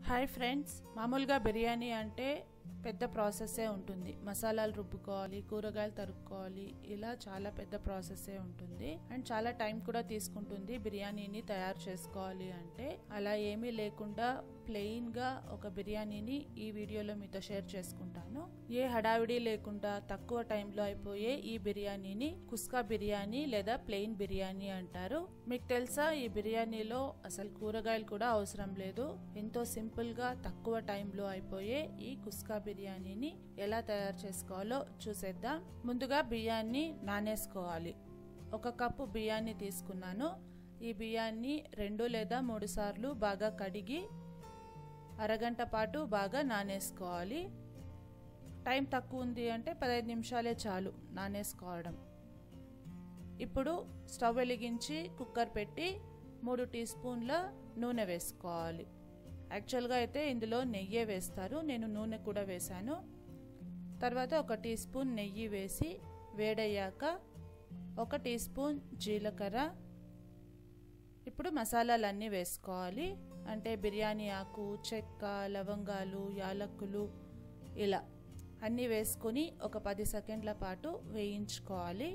hi friends మామూలుగా బిర్యానీ అంటే పెద్ద ప్రాసెస్సే ఉంటుంది మసాలాలు రుబ్బుకోవాలి కూరగాయలు తరుక్కోవాలి ఇలా చాలా పెద్ద ప్రాసెస్సే ఉంటుంది అండ్ చాలా టైం కూడా తీసుకుంటుంది బిర్యానీని తయారు చేసుకోవాలి అంటే అలా ఏమీ లేకుండా ప్లెయిన్ గా ఒక బిర్యానీని ఈ వీడియోలో మీతో షేర్ చేసుకుంటాను ఏ హడావిడి లేకుండా తక్కువ టైంలో అయిపోయే ఈ బిర్యానీని కుస్కా బిర్యానీ లేదా ప్లెయిన్ బిర్యానీ అంటారు మీకు తెలుసా ఈ బిర్యానీలో అసలు కూరగాయలు కూడా అవసరం లేదు ఎంతో సింపుల్ గా తక్కువ టైంలో అయిపోయే ఈ కుస్కా బిర్యానీని ఎలా తయారు చేసుకోవాలో చూసేద్దాం ముందుగా బియ్యాన్ని నానేసుకోవాలి ఒక కప్పు బియ్యాన్ని తీసుకున్నాను ఈ బియ్యాన్ని రెండు లేదా మూడు సార్లు బాగా కడిగి అరగంట పాటు బాగా నానేసుకోవాలి టైం తక్కువ ఉంది అంటే పదహైదు నిమిషాలే చాలు నానేసుకోవడం ఇప్పుడు స్టవ్ వెలిగించి కుక్కర్ పెట్టి మూడు టీ స్పూన్ల నూనె వేసుకోవాలి యాక్చువల్గా అయితే ఇందులో నెయ్యే వేస్తారు నేను నూనె కూడా వేశాను తర్వాత ఒక టీ స్పూన్ నెయ్యి వేసి వేడయ్యాక ఒక టీ స్పూన్ జీలకర్ర ఇప్పుడు మసాలాలన్నీ వేసుకోవాలి అంటే బిర్యానీ ఆకు చెక్క లవంగాలు యాలక్కులు ఇలా అన్నీ వేసుకొని ఒక పది సెకండ్ల పాటు వేయించుకోవాలి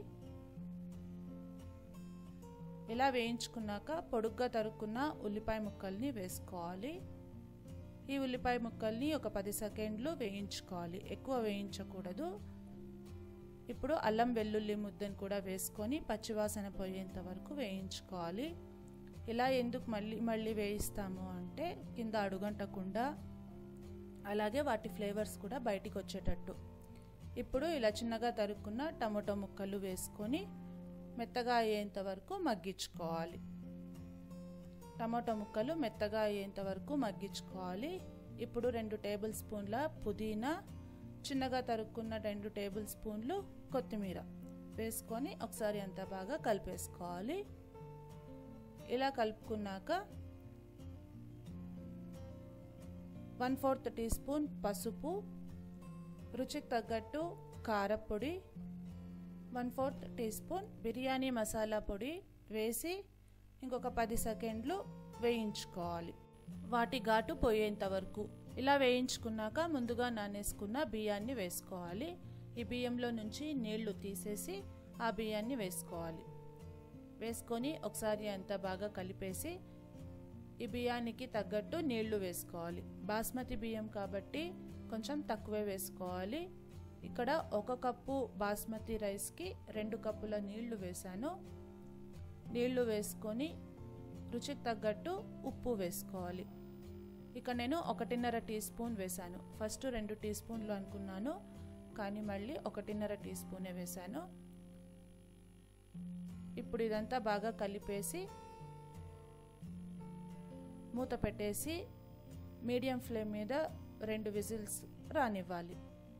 ఇలా వేయించుకున్నాక పొడుగ్గా తరుక్కున్న ఉల్లిపాయ ముక్కల్ని వేసుకోవాలి ఈ ఉల్లిపాయ ముక్కల్ని ఒక పది సెకండ్లు వేయించుకోవాలి ఎక్కువ వేయించకూడదు ఇప్పుడు అల్లం వెల్లుల్లి ముద్దను కూడా వేసుకొని పచ్చివాసన పోయేంత వరకు వేయించుకోవాలి ఇలా ఎందుకు మళ్ళీ మళ్ళీ వేయిస్తాము అంటే కింద అడుగంటకుండా అలాగే వాటి ఫ్లేవర్స్ కూడా బయటికి వచ్చేటట్టు ఇప్పుడు ఇలా చిన్నగా తరుక్కున్న టమాటో ముక్కలు వేసుకొని మెత్తగా అయ్యేంత వరకు మగ్గించుకోవాలి టమాటో ముక్కలు మెత్తగా అయ్యేంత వరకు మగ్గించుకోవాలి ఇప్పుడు రెండు టేబుల్ స్పూన్ల పుదీనా చిన్నగా తరుక్కున్న రెండు టేబుల్ స్పూన్లు కొత్తిమీర వేసుకొని ఒకసారి అంతా బాగా కలిపేసుకోవాలి ఇలా కలుపుకున్నాక వన్ ఫోర్త్ టీ స్పూన్ పసుపు రుచికి తగ్గట్టు కారపొడి one fourth tea spoon biryani masala పొడి వేసి ఇంకొక పది సెకండ్లు వేయించుకోవాలి వాటి ఘాటు పోయేంత వరకు ఇలా వేయించుకున్నాక ముందుగా నానేసుకున్న బియ్యాన్ని వేసుకోవాలి ఈ బియ్యంలో నుంచి నీళ్లు తీసేసి ఆ బియ్యాన్ని వేసుకోవాలి వేసుకొని ఒకసారి అంతా బాగా కలిపేసి ఈ బియ్యానికి తగ్గట్టు నీళ్లు వేసుకోవాలి బాస్మతి బియ్యం కాబట్టి కొంచెం తక్కువే వేసుకోవాలి ఇక్కడ ఒక కప్పు బాస్మతి రైస్కి రెండు కప్పుల నీళ్లు వేసాను నీళ్లు వేసుకొని రుచికి తగ్గట్టు ఉప్పు వేసుకోవాలి ఇక నేను ఒకటిన్నర టీ స్పూన్ వేశాను ఫస్ట్ రెండు టీ స్పూన్లు అనుకున్నాను కానీ మళ్ళీ ఒకటిన్నర టీ స్పూనే వేశాను ఇప్పుడు ఇదంతా బాగా కలిపేసి మూత పెట్టేసి మీడియం ఫ్లేమ్ మీద రెండు విజిల్స్ రానివ్వాలి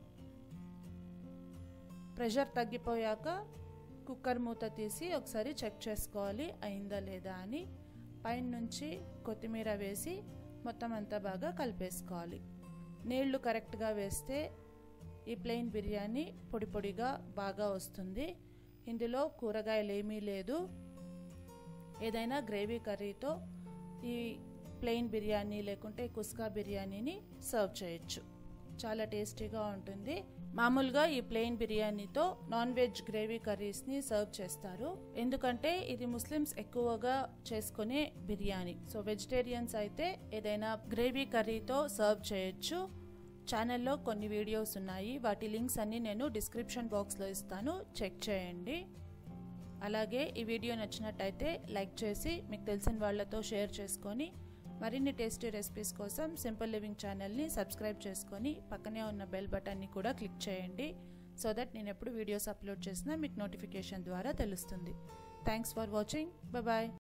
ప్రెషర్ తగ్గిపోయాక కుక్కర్ మూత తీసి ఒకసారి చెక్ చేసుకోవాలి అయిందా లేదా అని పైన నుంచి కొత్తిమీర వేసి మొత్తం అంతా బాగా కలిపేసుకోవాలి నీళ్లు కరెక్ట్గా వేస్తే ఈ ప్లెయిన్ బిర్యానీ పొడి పొడిగా బాగా వస్తుంది ఇందులో కూరగాయలు ఏమీ లేదు ఏదైనా గ్రేవీ కర్రీతో ఈ ప్లెయిన్ బిర్యానీ లేకుంటే కుస్కా బిర్యానీని సర్వ్ చేయొచ్చు చాలా టేస్టీగా ఉంటుంది మామూలుగా ఈ ప్లెయిన్ బిర్యానీతో నాన్ వెజ్ గ్రేవీ కర్రీస్ ని సర్వ్ చేస్తారు ఎందుకంటే ఇది ముస్లిమ్స్ ఎక్కువగా చేసుకునే బిర్యానీ సో వెజిటేరియన్స్ అయితే ఏదైనా గ్రేవీ కర్రీతో సర్వ్ చేయొచ్చు ఛానల్లో కొన్ని వీడియోస్ ఉన్నాయి వాటి లింక్స్ అన్ని నేను డిస్క్రిప్షన్ బాక్స్లో ఇస్తాను చెక్ చేయండి అలాగే ఈ వీడియో నచ్చినట్టయితే లైక్ చేసి మీకు తెలిసిన వాళ్ళతో షేర్ చేసుకొని మరిన్ని టేస్టీ రెసిపీస్ కోసం సింపుల్ లివింగ్ ఛానల్ని సబ్స్క్రైబ్ చేసుకొని పక్కనే ఉన్న బెల్ బటన్ని కూడా క్లిక్ చేయండి సో దట్ నేను ఎప్పుడు వీడియోస్ అప్లోడ్ చేసినా మీకు నోటిఫికేషన్ ద్వారా తెలుస్తుంది థ్యాంక్స్ ఫర్ వాచింగ్ బాయ్